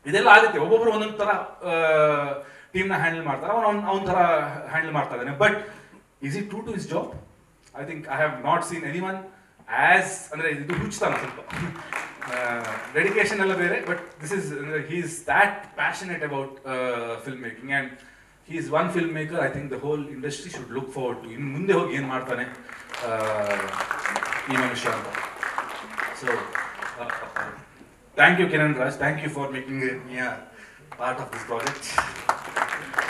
ಇದೆಲ್ಲ ಆಗುತ್ತೆ ಒಬ್ಬೊಬ್ರು ಒಂದೊಂದು ಥರ ಟೀಮ್ನ ಹ್ಯಾಂಡಲ್ ಮಾಡ್ತಾರೆ ಅವನು ಅವ್ನ ಅವ್ನ ಥರ ಹ್ಯಾಂಡಲ್ ಮಾಡ್ತಾ ಇದ್ದಾನೆ but is it true to is job I think I have not seen any one as ಅಂದರೆ ಇದು ಹುಚ್ಚುತ್ತಾನ ಸ್ವಲ್ಪ ಡೆಡಿಕೇಶನ್ ಎಲ್ಲ ಬೇರೆ but this is he is that passionate about film making and he is one film maker I think the whole industry should look forward to ಇನ್ನು ಮುಂದೆ ಹೋಗಿ ಏನು ಮಾಡ್ತಾನೆ ಆ, ಈ ಮನುಷ್ಯ ಅಂತ so thank you Kiran Raj thank you for making me part of this project